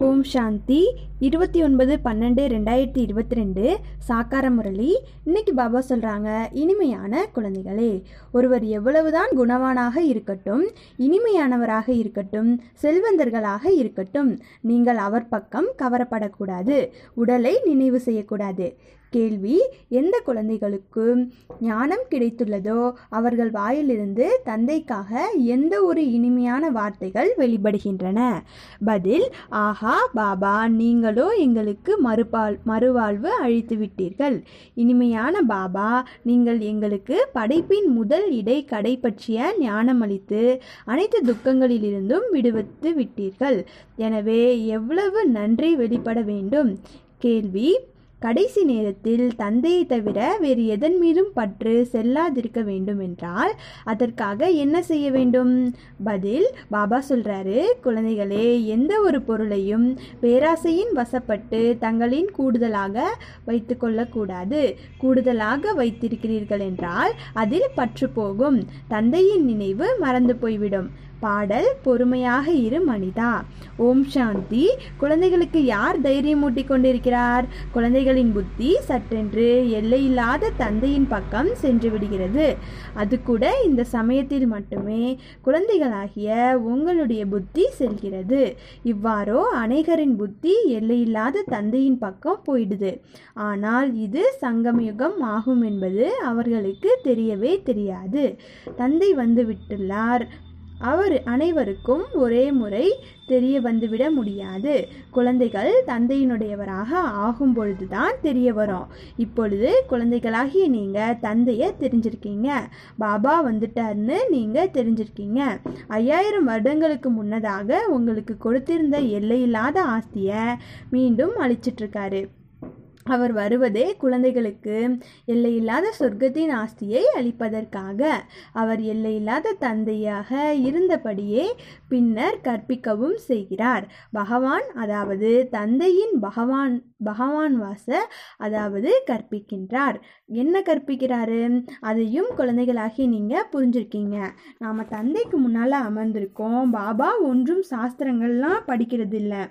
ஓம் சாந்தி இருபத்தி ஒன்பது பன்னெண்டு ரெண்டாயிரத்தி இருபத்தி ரெண்டு சாக்கார முரளி இன்னைக்கு பாபா சொல்கிறாங்க இனிமையான குழந்தைகளே ஒருவர் எவ்வளவுதான் குணவானாக இருக்கட்டும் இனிமையானவராக இருக்கட்டும் செல்வந்தர்களாக இருக்கட்டும் நீங்கள் அவர் பக்கம் கவரப்படக்கூடாது உடலை நினைவு செய்யக்கூடாது கேள்வி எந்த குழந்தைகளுக்கு ஞானம் கிடைத்துள்ளதோ அவர்கள் வாயிலிருந்து தந்தைக்காக எந்த ஒரு இனிமையான வார்த்தைகள் வெளிப்படுகின்றன பதில் ஆஹா பாபா நீங்களோ எங்களுக்கு மறுபால் மறுவாழ்வு அழித்து விட்டீர்கள் இனிமையான பாபா நீங்கள் எங்களுக்கு படைப்பின் முதல் இடை கடை பற்றிய ஞானம் அளித்து அனைத்து துக்கங்களிலிருந்தும் விடுவித்து விட்டீர்கள் எனவே எவ்வளவு நன்றி வெளிப்பட வேண்டும் கேள்வி கடைசி நேரத்தில் தந்தையை தவிர வேறு எதன் மீதும் பற்று செல்லாதிருக்க வேண்டும் என்றால் அதற்காக என்ன செய்ய வேண்டும் பதில் பாபா சொல்றாரு குழந்தைகளே எந்த ஒரு பொருளையும் பேராசையின் வசப்பட்டு தங்களின் கூடுதலாக வைத்து கொள்ளக்கூடாது கூடுதலாக வைத்திருக்கிறீர்கள் என்றால் அதில் பற்று போகும் தந்தையின் நினைவு மறந்து போய்விடும் பாடல் பொறுமையாக இரு மனிதா ஓம் சாந்தி குழந்தைகளுக்கு யார் தைரியமூட்டி கொண்டிருக்கிறார் குழந்தைகளின் புத்தி சற்றென்று எல்லையில்லாத தந்தையின் பக்கம் சென்று விடுகிறது அது கூட இந்த சமயத்தில் மட்டுமே குழந்தைகளாகிய உங்களுடைய புத்தி செல்கிறது இவ்வாறோ அநேகரின் புத்தி எல்லையில்லாத தந்தையின் பக்கம் போயிடுது ஆனால் இது சங்கமயுகம் ஆகும் என்பது அவர்களுக்கு தெரியவே தெரியாது தந்தை வந்து விட்டுள்ளார் அவர் அனைவருக்கும் ஒரே முறை தெரிய வந்துவிட முடியாது குழந்தைகள் தந்தையினுடையவராக ஆகும் பொழுதுதான் தெரிய வரும் இப்பொழுது குழந்தைகளாகிய நீங்கள் தந்தையை தெரிஞ்சிருக்கீங்க பாபா வந்துட்டார்னு நீங்கள் தெரிஞ்சிருக்கீங்க ஐயாயிரம் வருடங்களுக்கு முன்னதாக உங்களுக்கு கொடுத்திருந்த எல்லையில்லாத ஆஸ்தியை மீண்டும் அழிச்சிட்ருக்காரு அவர் வருவதே குழந்தைகளுக்கு எல்லையில்லாத சொர்க்கத்தின் ஆஸ்தியை அளிப்பதற்காக அவர் எல்லையில்லாத தந்தையாக இருந்தபடியே பின்னர் கற்பிக்கவும் செய்கிறார் பகவான் அதாவது தந்தையின் பகவான் பகவான் வாச அதாவது கற்பிக்கின்றார் என்ன கற்பிக்கிறாரு அதையும் குழந்தைகளாகி நீங்கள் புரிஞ்சிருக்கீங்க நாம் தந்தைக்கு முன்னால் அமர்ந்திருக்கோம் பாபா ஒன்றும் சாஸ்திரங்கள்லாம் படிக்கிறது இல்லை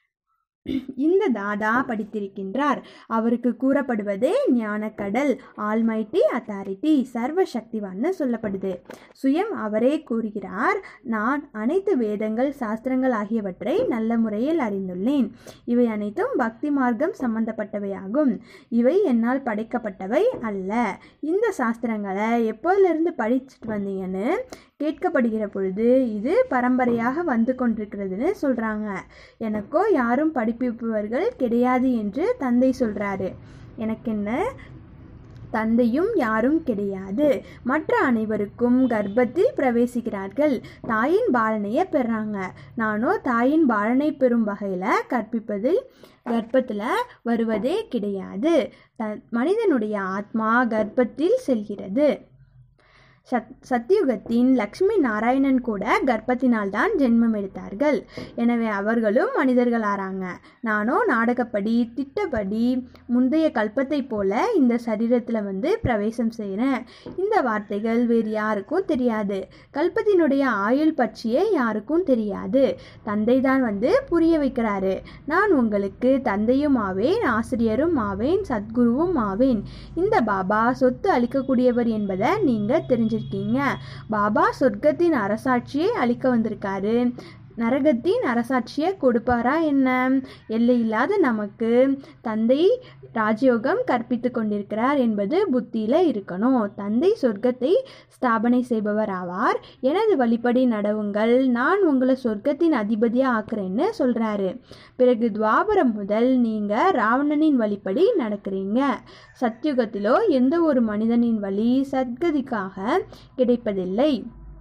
இந்த தாதா படித்திருக்கின்றார் அவருக்கு கூறப்படுவது ஞானக்கடல் ஆல்மைட்டி அத்தாரிட்டி சர்வ சக்திவான்னு சொல்லப்படுது சுயம் அவரே கூறுகிறார் நான் அனைத்து வேதங்கள் சாஸ்திரங்கள் ஆகியவற்றை நல்ல முறையில் அறிந்துள்ளேன் இவை அனைத்தும் பக்தி மார்க்கம் சம்பந்தப்பட்டவையாகும் இவை என்னால் படைக்கப்பட்டவை அல்ல இந்த சாஸ்திரங்களை எப்போதிலிருந்து படிச்சுட்டு வந்தீங்கன்னு கேட்கப்படுகிற பொழுது இது பரம்பரையாக வந்து கொண்டிருக்கிறதுன்னு சொல்கிறாங்க எனக்கோ யாரும் படிப்பிப்பவர்கள் கிடையாது என்று தந்தை சொல்கிறாரு எனக்கு என்ன தந்தையும் யாரும் கிடையாது மற்ற அனைவருக்கும் கர்ப்பத்தில் பிரவேசிக்கிறார்கள் தாயின் பாலனையை பெறாங்க நானோ தாயின் பாலனை பெறும் வகையில் கற்பிப்பதில் கர்ப்பத்தில் வருவதே கிடையாது த மனிதனுடைய ஆத்மா கர்ப்பத்தில் செல்கிறது சத் சத்யுகத்தின் லக்ஷ்மி நாராயணன் கூட கர்ப்பத்தினால் தான் ஜென்மம் எடுத்தார்கள் எனவே அவர்களும் மனிதர்கள் ஆறாங்க நானோ நாடகப்படி திட்டப்படி முந்தைய கல்பத்தை போல இந்த சரீரத்தில் வந்து பிரவேசம் செய்கிறேன் இந்த வார்த்தைகள் வேறு யாருக்கும் தெரியாது கல்பத்தினுடைய ஆயுள் பற்றியே யாருக்கும் தெரியாது தந்தை தான் வந்து புரிய வைக்கிறாரு நான் உங்களுக்கு தந்தையும் ஆவேன் ஆசிரியரும் ஆவேன் சத்குருவும் ஆவேன் இந்த பாபா சொத்து அளிக்கக்கூடியவர் என்பதை நீங்கள் தெரிஞ்சு இருக்கீங்க பாபா சொர்க்கத்தின் அரசாட்சியை அளிக்க வந்திருக்காரு நரகத்தின் அரசாட்சியை கொடுப்பாரா என்ன எல்லையில்லாத நமக்கு தந்தை ராஜயோகம் கற்பித்து கொண்டிருக்கிறார் என்பது புத்தியில் இருக்கணும் தந்தை சொர்க்கத்தை ஸ்தாபனை செய்பவர் ஆவார் எனது வழிப்படி நடவுங்கள் நான் உங்களை சொர்க்கத்தின் அதிபதியாக ஆக்குறேன்னு சொல்கிறாரு பிறகு துவாபரம் முதல் நீங்கள் ராவணனின் வழிப்படி நடக்கிறீங்க சத்யுகத்திலோ எந்த ஒரு மனிதனின் வழி சத்கதிக்காக கிடைப்பதில்லை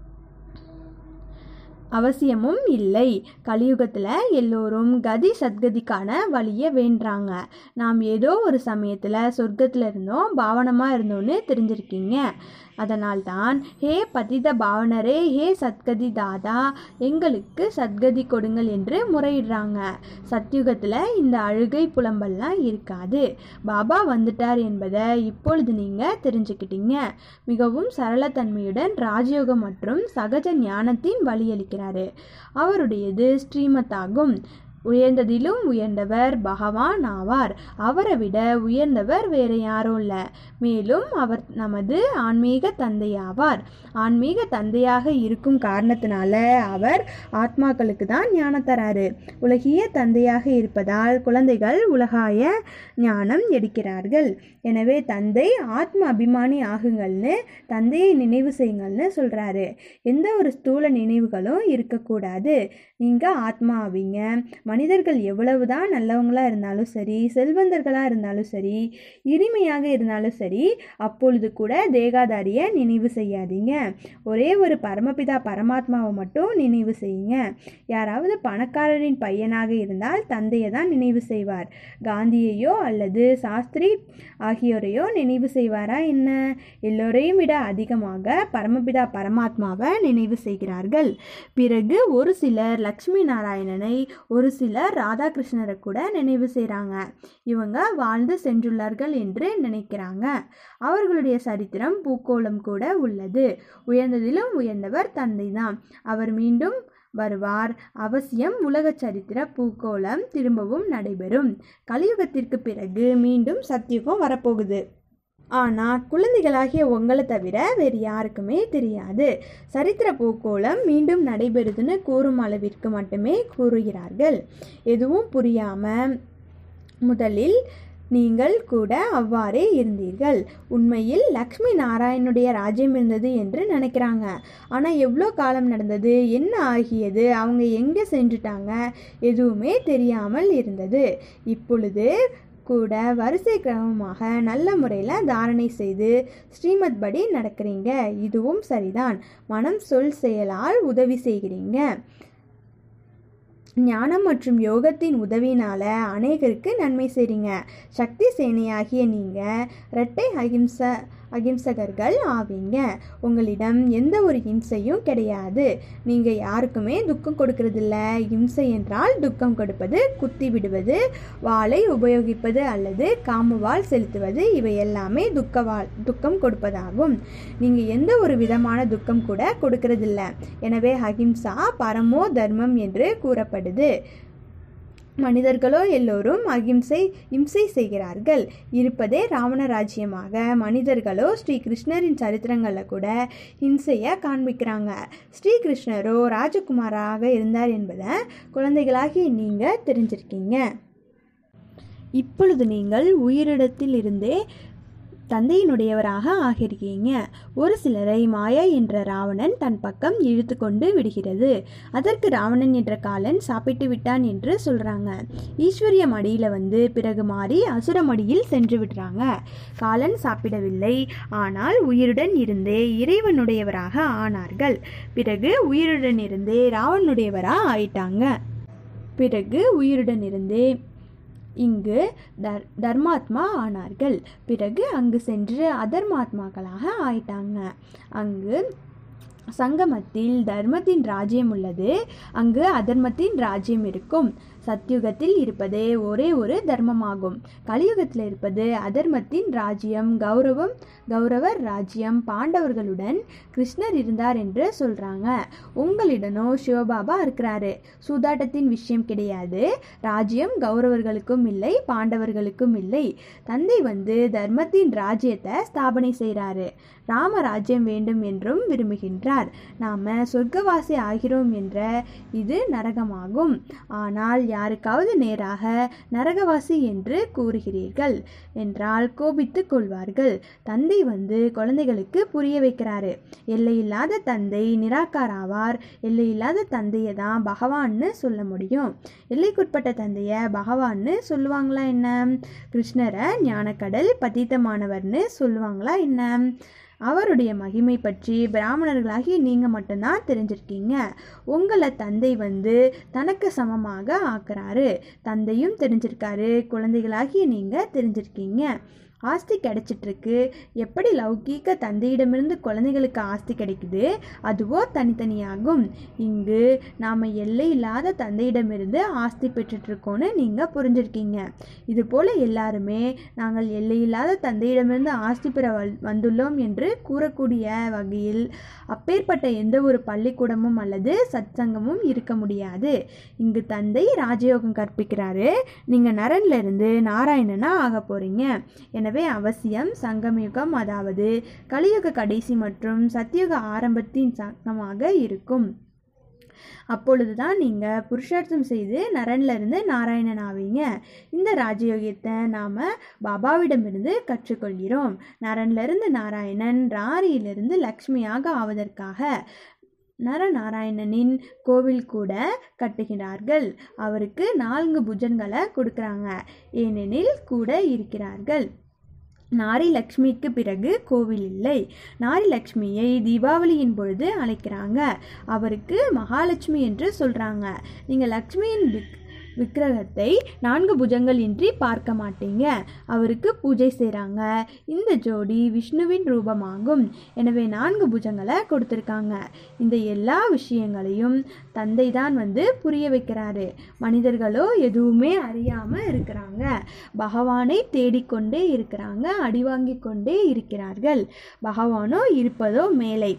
அவசியமும் இல்லை கலியுகத்தில் எல்லோரும் கதி சத்கதிக்கான வழியை வேண்டுறாங்க நாம் ஏதோ ஒரு சமயத்தில் சொர்க்கத்தில் இருந்தோம் பாவனமாக இருந்தோன்னு தெரிஞ்சிருக்கீங்க அதனால்தான் ஹே பதித பாவனரே ஹே சத்கதி தாதா எங்களுக்கு சத்கதி கொடுங்கள் என்று முறையிடுறாங்க சத்யுகத்தில் இந்த அழுகை புலம்பல்லாம் இருக்காது பாபா வந்துட்டார் என்பதை இப்பொழுது நீங்கள் தெரிஞ்சுக்கிட்டீங்க மிகவும் சரளத்தன்மையுடன் ராஜயோகம் மற்றும் சகஜ ஞானத்தின் வழியளிக்கிறாரு அவருடையது ஸ்ரீமத் ஆகும் உயர்ந்ததிலும் உயர்ந்தவர் பகவான் ஆவார் அவரை விட உயர்ந்தவர் வேற யாரும் இல்லை மேலும் அவர் நமது ஆன்மீக தந்தையாவார் ஆன்மீக தந்தையாக இருக்கும் காரணத்தினால அவர் ஆத்மாக்களுக்கு தான் ஞானம் தராரு உலகிய தந்தையாக இருப்பதால் குழந்தைகள் உலகாய ஞானம் எடுக்கிறார்கள் எனவே தந்தை ஆத்ம அபிமானி ஆகுங்கள்னு தந்தையை நினைவு செய்யுங்கள்னு சொல்கிறாரு எந்த ஒரு ஸ்தூல நினைவுகளும் இருக்கக்கூடாது நீங்கள் ஆத்மா ஆவீங்க மனிதர்கள் எவ்வளவுதான் நல்லவங்களா இருந்தாலும் சரி செல்வந்தர்களாக இருந்தாலும் சரி இனிமையாக இருந்தாலும் சரி அப்பொழுது கூட தேகாதாரியை நினைவு செய்யாதீங்க ஒரே ஒரு பரமபிதா பரமாத்மாவை மட்டும் நினைவு செய்யுங்க யாராவது பணக்காரரின் பையனாக இருந்தால் தந்தையை தான் நினைவு செய்வார் காந்தியையோ அல்லது சாஸ்திரி ஆகியோரையோ நினைவு செய்வாரா என்ன எல்லோரையும் விட அதிகமாக பரமபிதா பரமாத்மாவை நினைவு செய்கிறார்கள் பிறகு ஒரு சிலர் லக்ஷ்மி நாராயணனை ஒரு சிலர் ராதாகிருஷ்ணரை கூட நினைவு செய்கிறாங்க இவங்க வாழ்ந்து சென்றுள்ளார்கள் என்று நினைக்கிறாங்க அவர்களுடைய சரித்திரம் பூக்கோளம் கூட உள்ளது உயர்ந்ததிலும் உயர்ந்தவர் தந்தை தான் அவர் மீண்டும் வருவார் அவசியம் உலக சரித்திர பூக்கோளம் திரும்பவும் நடைபெறும் கலியுகத்திற்கு பிறகு மீண்டும் சத்தியுகம் வரப்போகுது ஆனால் குழந்தைகளாகிய உங்களை தவிர வேறு யாருக்குமே தெரியாது சரித்திர பூக்கோளம் மீண்டும் நடைபெறுதுன்னு கூறும் அளவிற்கு மட்டுமே கூறுகிறார்கள் எதுவும் புரியாமல் முதலில் நீங்கள் கூட அவ்வாறே இருந்தீர்கள் உண்மையில் லக்ஷ்மி நாராயணுடைய ராஜ்யம் இருந்தது என்று நினைக்கிறாங்க ஆனால் எவ்வளோ காலம் நடந்தது என்ன ஆகியது அவங்க எங்கே சென்றுட்டாங்க எதுவுமே தெரியாமல் இருந்தது இப்பொழுது கூட வரிசை கிரமமாக நல்ல முறையில் தாரணை செய்து ஸ்ரீமத் படி நடக்கிறீங்க இதுவும் சரிதான் மனம் சொல் செயலால் உதவி செய்கிறீங்க ஞானம் மற்றும் யோகத்தின் உதவினால அநேகருக்கு நன்மை செய்றீங்க சக்தி சேனையாகிய நீங்கள் இரட்டை அகிம்ச அகிம்சகர்கள் ஆவீங்க உங்களிடம் எந்த ஒரு ஹிம்சையும் கிடையாது நீங்கள் யாருக்குமே துக்கம் கொடுக்கறதில்ல ஹிம்சை என்றால் துக்கம் கொடுப்பது குத்தி விடுவது வாளை உபயோகிப்பது அல்லது காமவால் செலுத்துவது இவை எல்லாமே துக்க வாள் துக்கம் கொடுப்பதாகும் நீங்கள் எந்த ஒரு விதமான துக்கம் கூட கொடுக்கறதில்ல எனவே அஹிம்சா பரமோ தர்மம் என்று கூறப்படுது மனிதர்களோ எல்லோரும் அகிம்சை இம்சை செய்கிறார்கள் இருப்பதே ராவண ராஜ்யமாக மனிதர்களோ ஸ்ரீ கிருஷ்ணரின் சரித்திரங்களில் கூட இம்சையை காண்பிக்கிறாங்க ஸ்ரீ கிருஷ்ணரோ ராஜகுமாராக இருந்தார் என்பதை குழந்தைகளாகி நீங்கள் தெரிஞ்சிருக்கீங்க இப்பொழுது நீங்கள் உயிரிடத்தில் இருந்தே தந்தையினுடையவராக ஆகியிருக்கீங்க ஒரு சிலரை மாயா என்ற ராவணன் தன் பக்கம் இழுத்து கொண்டு விடுகிறது அதற்கு ராவணன் என்ற காலன் சாப்பிட்டு விட்டான் என்று சொல்கிறாங்க ஈஸ்வரிய மடியில் வந்து பிறகு மாறி அசுர மடியில் சென்று விடுறாங்க காலன் சாப்பிடவில்லை ஆனால் உயிருடன் இருந்தே இறைவனுடையவராக ஆனார்கள் பிறகு உயிருடன் இருந்தே ராவனுடையவராக ஆயிட்டாங்க பிறகு உயிருடன் இருந்தே இங்கு தர் தர்மாத்மா ஆனார்கள் பிறகு அங்கு சென்று அதர்மாத்மாக்களாக ஆயிட்டாங்க அங்கு சங்கமத்தில் தர்மத்தின் ராஜ்யம் உள்ளது அங்கு அதர்மத்தின் ராஜ்யம் இருக்கும் சத்யுகத்தில் இருப்பதே ஒரே ஒரு தர்மமாகும் கலியுகத்தில் இருப்பது அதர்மத்தின் ராஜ்யம் கௌரவம் கௌரவர் ராஜ்யம் பாண்டவர்களுடன் கிருஷ்ணர் இருந்தார் என்று சொல்கிறாங்க உங்களிடனோ சிவபாபா இருக்கிறாரு சூதாட்டத்தின் விஷயம் கிடையாது ராஜ்யம் கௌரவர்களுக்கும் இல்லை பாண்டவர்களுக்கும் இல்லை தந்தை வந்து தர்மத்தின் ராஜ்யத்தை ஸ்தாபனை செய்கிறாரு ராம ராஜ்யம் வேண்டும் என்றும் விரும்புகின்றார் நாம் சொர்க்கவாசி ஆகிறோம் என்ற இது நரகமாகும் ஆனால் யாருக்காவது நேராக நரகவாசி என்று கூறுகிறீர்கள் என்றால் கோபித்துக் கொள்வார்கள் தந்தை வந்து குழந்தைகளுக்கு புரிய வைக்கிறாரு எல்லையில்லாத தந்தை நிராகாராவார் எல்லையில்லாத தந்தையை தான் பகவான்னு சொல்ல முடியும் எல்லைக்குட்பட்ட தந்தையை பகவான்னு சொல்லுவாங்களா என்ன கிருஷ்ணரை ஞானக்கடல் பதீத்தமானவர்னு சொல்லுவாங்களா என்ன அவருடைய மகிமை பற்றி பிராமணர்களாகி நீங்கள் மட்டும்தான் தெரிஞ்சிருக்கீங்க உங்களை தந்தை வந்து தனக்கு சமமாக ஆக்குறாரு தந்தையும் தெரிஞ்சிருக்காரு குழந்தைகளாகிய நீங்கள் தெரிஞ்சிருக்கீங்க ஆஸ்தி கிடைச்சிட்ருக்கு எப்படி லௌகீக தந்தையிடமிருந்து குழந்தைகளுக்கு ஆஸ்தி கிடைக்குது அதுவோ தனித்தனியாகும் இங்கு நாம் எல்லை இல்லாத தந்தையிடமிருந்து ஆஸ்தி பெற்றுட்ருக்கோன்னு நீங்கள் புரிஞ்சிருக்கீங்க இது போல் எல்லாருமே நாங்கள் எல்லையில்லாத தந்தையிடமிருந்து ஆஸ்தி பெற வல்- வந்துள்ளோம் என்று கூறக்கூடிய வகையில் அப்பேற்பட்ட எந்த ஒரு பள்ளிக்கூடமும் அல்லது சத்சங்கமும் இருக்க முடியாது இங்கு தந்தை ராஜயோகம் கற்பிக்கிறாரு நீங்கள் நரன்ல இருந்து நாராயணனா ஆக போறீங்க எனவே அவசியம் சங்கமயுகம் அதாவது கலியுக கடைசி மற்றும் சத்தியுக ஆரம்பத்தின் சங்கமாக இருக்கும் அப்பொழுதுதான் நீங்கள் புருஷார்த்தம் செய்து நரன்ல இருந்து நாராயணன் ஆவீங்க இந்த ராஜயோகத்தை நாம் பாபாவிடமிருந்து கற்றுக்கொள்கிறோம் நரன்ல இருந்து நாராயணன் ராரியிலிருந்து லக்ஷ்மியாக ஆவதற்காக நரநாராயணனின் கோவில் கூட கட்டுகிறார்கள் அவருக்கு நான்கு புஜன்களை கொடுக்குறாங்க ஏனெனில் கூட இருக்கிறார்கள் நாரி லக்ஷ்மிக்கு பிறகு கோவில் இல்லை நாரி லக்ஷ்மியை தீபாவளியின் பொழுது அழைக்கிறாங்க அவருக்கு மகாலட்சுமி என்று சொல்கிறாங்க நீங்கள் லக்ஷ்மியின் விக் விக்கிரகத்தை நான்கு புஜங்கள் இன்றி பார்க்க மாட்டீங்க அவருக்கு பூஜை செய்கிறாங்க இந்த ஜோடி விஷ்ணுவின் ரூபமாகும் எனவே நான்கு புஜங்களை கொடுத்துருக்காங்க இந்த எல்லா விஷயங்களையும் தந்தை தான் வந்து புரிய வைக்கிறாரு மனிதர்களோ எதுவுமே அறியாமல் இருக்கிறாங்க பகவானை தேடிக்கொண்டே இருக்கிறாங்க அடி வாங்கிக் கொண்டே இருக்கிறார்கள் பகவானோ இருப்பதோ மேலை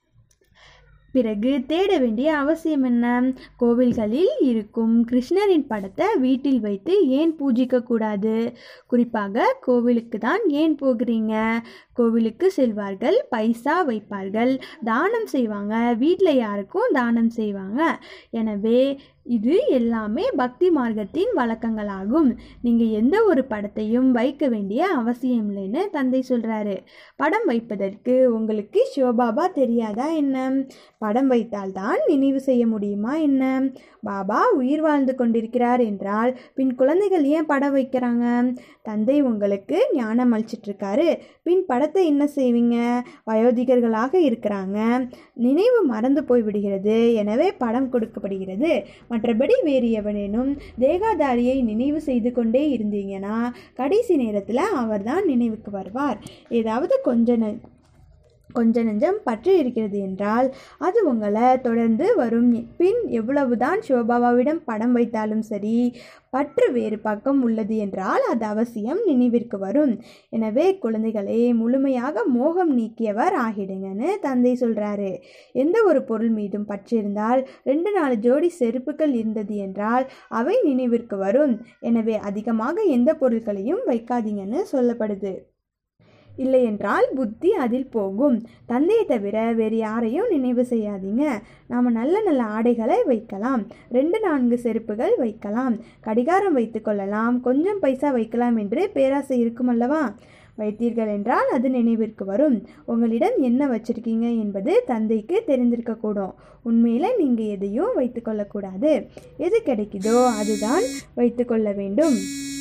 பிறகு தேட வேண்டிய அவசியம் என்ன கோவில்களில் இருக்கும் கிருஷ்ணரின் படத்தை வீட்டில் வைத்து ஏன் பூஜிக்க கூடாது குறிப்பாக கோவிலுக்கு தான் ஏன் போகிறீங்க கோவிலுக்கு செல்வார்கள் பைசா வைப்பார்கள் தானம் செய்வாங்க வீட்டில் யாருக்கும் தானம் செய்வாங்க எனவே இது எல்லாமே பக்தி மார்க்கத்தின் வழக்கங்களாகும் நீங்கள் எந்த ஒரு படத்தையும் வைக்க வேண்டிய அவசியம் இல்லைன்னு தந்தை சொல்கிறாரு படம் வைப்பதற்கு உங்களுக்கு சிவபாபா தெரியாதா என்ன படம் வைத்தால்தான் நினைவு செய்ய முடியுமா என்ன பாபா உயிர் வாழ்ந்து கொண்டிருக்கிறார் என்றால் பின் குழந்தைகள் ஏன் படம் வைக்கிறாங்க தந்தை உங்களுக்கு ஞானம் அளிச்சிட்ருக்காரு பின் படத்தை என்ன செய்வீங்க வயோதிகர்களாக இருக்கிறாங்க நினைவு மறந்து போய்விடுகிறது எனவே படம் கொடுக்கப்படுகிறது மற்றபடி வேறு எவனேனும் தேகாதாரியை நினைவு செய்து கொண்டே இருந்தீங்கன்னா கடைசி நேரத்தில் அவர்தான் நினைவுக்கு வருவார் ஏதாவது கொஞ்ச நெ- கொஞ்ச நெஞ்சம் பற்று இருக்கிறது என்றால் அது உங்களை தொடர்ந்து வரும் பின் எவ்வளவுதான் சிவபாபாவிடம் படம் வைத்தாலும் சரி பற்று வேறு பக்கம் உள்ளது என்றால் அது அவசியம் நினைவிற்கு வரும் எனவே குழந்தைகளே முழுமையாக மோகம் நீக்கியவர் ஆகிடுங்கன்னு தந்தை சொல்கிறாரு எந்த ஒரு பொருள் மீதும் பற்றிருந்தால் ரெண்டு நாலு ஜோடி செருப்புகள் இருந்தது என்றால் அவை நினைவிற்கு வரும் எனவே அதிகமாக எந்த பொருட்களையும் வைக்காதீங்கன்னு சொல்லப்படுது இல்லை என்றால் புத்தி அதில் போகும் தந்தையை தவிர வேறு யாரையும் நினைவு செய்யாதீங்க நாம் நல்ல நல்ல ஆடைகளை வைக்கலாம் ரெண்டு நான்கு செருப்புகள் வைக்கலாம் கடிகாரம் வைத்துக்கொள்ளலாம் கொஞ்சம் பைசா வைக்கலாம் என்று பேராசை இருக்கும் அல்லவா வைத்தீர்கள் என்றால் அது நினைவிற்கு வரும் உங்களிடம் என்ன வச்சிருக்கீங்க என்பது தந்தைக்கு தெரிந்திருக்கக்கூடும் உண்மையில் நீங்கள் எதையும் வைத்துக்கொள்ளக்கூடாது எது கிடைக்குதோ அதுதான் வைத்துக்கொள்ள வேண்டும்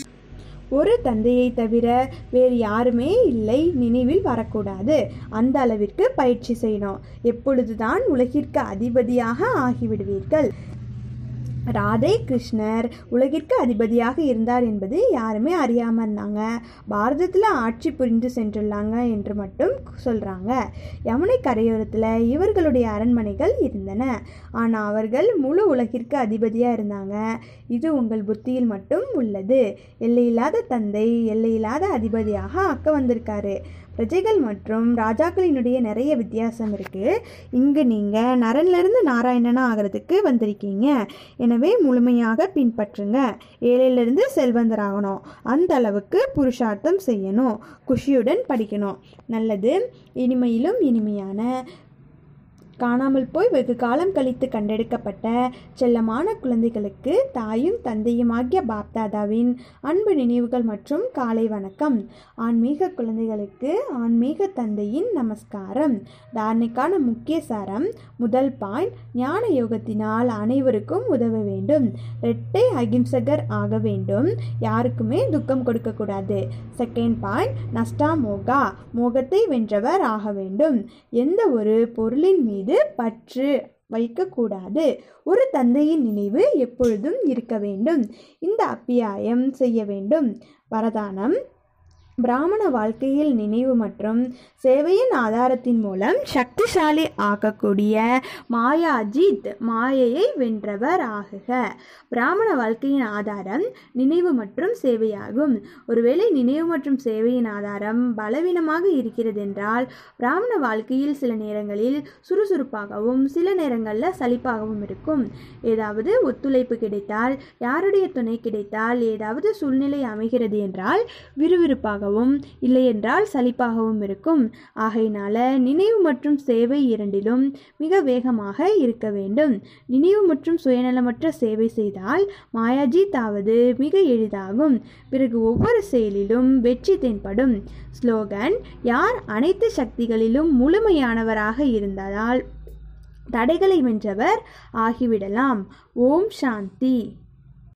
ஒரு தந்தையை தவிர வேறு யாருமே இல்லை நினைவில் வரக்கூடாது அந்த அளவிற்கு பயிற்சி செய்யணும் எப்பொழுதுதான் உலகிற்கு அதிபதியாக ஆகிவிடுவீர்கள் ராதே கிருஷ்ணர் உலகிற்கு அதிபதியாக இருந்தார் என்பது யாருமே அறியாமல் இருந்தாங்க பாரதத்தில் ஆட்சி புரிந்து சென்றுள்ளாங்க என்று மட்டும் சொல்கிறாங்க யமுனை கரையோரத்தில் இவர்களுடைய அரண்மனைகள் இருந்தன ஆனால் அவர்கள் முழு உலகிற்கு அதிபதியாக இருந்தாங்க இது உங்கள் புத்தியில் மட்டும் உள்ளது எல்லையில்லாத தந்தை எல்லையில்லாத அதிபதியாக ஆக்க வந்திருக்காரு பிரஜைகள் மற்றும் ராஜாக்களினுடைய நிறைய வித்தியாசம் இருக்குது இங்கு நீங்கள் நரன்லேருந்து நாராயணனா ஆகிறதுக்கு வந்திருக்கீங்க எனவே முழுமையாக பின்பற்றுங்க ஏழையிலிருந்து செல்வந்தராகணும் அந்த அளவுக்கு புருஷார்த்தம் செய்யணும் குஷியுடன் படிக்கணும் நல்லது இனிமையிலும் இனிமையான காணாமல் போய் வெகு காலம் கழித்து கண்டெடுக்கப்பட்ட செல்லமான குழந்தைகளுக்கு தாயும் தந்தையுமாகிய பாப்தாதாவின் அன்பு நினைவுகள் மற்றும் காலை வணக்கம் ஆன்மீக குழந்தைகளுக்கு ஆன்மீக தந்தையின் நமஸ்காரம் தாரணைக்கான முக்கிய சாரம் முதல் பாயிண்ட் ஞான யோகத்தினால் அனைவருக்கும் உதவ வேண்டும் ரெட்டை அகிம்சகர் ஆக வேண்டும் யாருக்குமே துக்கம் கொடுக்கக்கூடாது செகண்ட் பாயிண்ட் நஷ்டா மோகா மோகத்தை வென்றவர் ஆக வேண்டும் எந்த ஒரு பொருளின் மீது பற்று வைக்கக்கூடாது ஒரு தந்தையின் நினைவு எப்பொழுதும் இருக்க வேண்டும் இந்த அப்பியாயம் செய்ய வேண்டும் வரதானம் பிராமண வாழ்க்கையில் நினைவு மற்றும் சேவையின் ஆதாரத்தின் மூலம் சக்திசாலி ஆக்கக்கூடிய மாயாஜித் மாயையை வென்றவர் ஆகுக பிராமண வாழ்க்கையின் ஆதாரம் நினைவு மற்றும் சேவையாகும் ஒருவேளை நினைவு மற்றும் சேவையின் ஆதாரம் பலவீனமாக இருக்கிறது என்றால் பிராமண வாழ்க்கையில் சில நேரங்களில் சுறுசுறுப்பாகவும் சில நேரங்களில் சலிப்பாகவும் இருக்கும் ஏதாவது ஒத்துழைப்பு கிடைத்தால் யாருடைய துணை கிடைத்தால் ஏதாவது சூழ்நிலை அமைகிறது என்றால் விறுவிறுப்பாகவும் இல்லை என்றால் சலிப்பாகவும் இருக்கும் ஆகையினால நினைவு மற்றும் சேவை இரண்டிலும் மிக வேகமாக இருக்க வேண்டும் நினைவு மற்றும் சுயநலமற்ற சேவை செய்தால் மாயாஜி தாவது மிக எளிதாகும் பிறகு ஒவ்வொரு செயலிலும் வெற்றி தென்படும் ஸ்லோகன் யார் அனைத்து சக்திகளிலும் முழுமையானவராக இருந்ததால் தடைகளை வென்றவர் ஆகிவிடலாம் ஓம் சாந்தி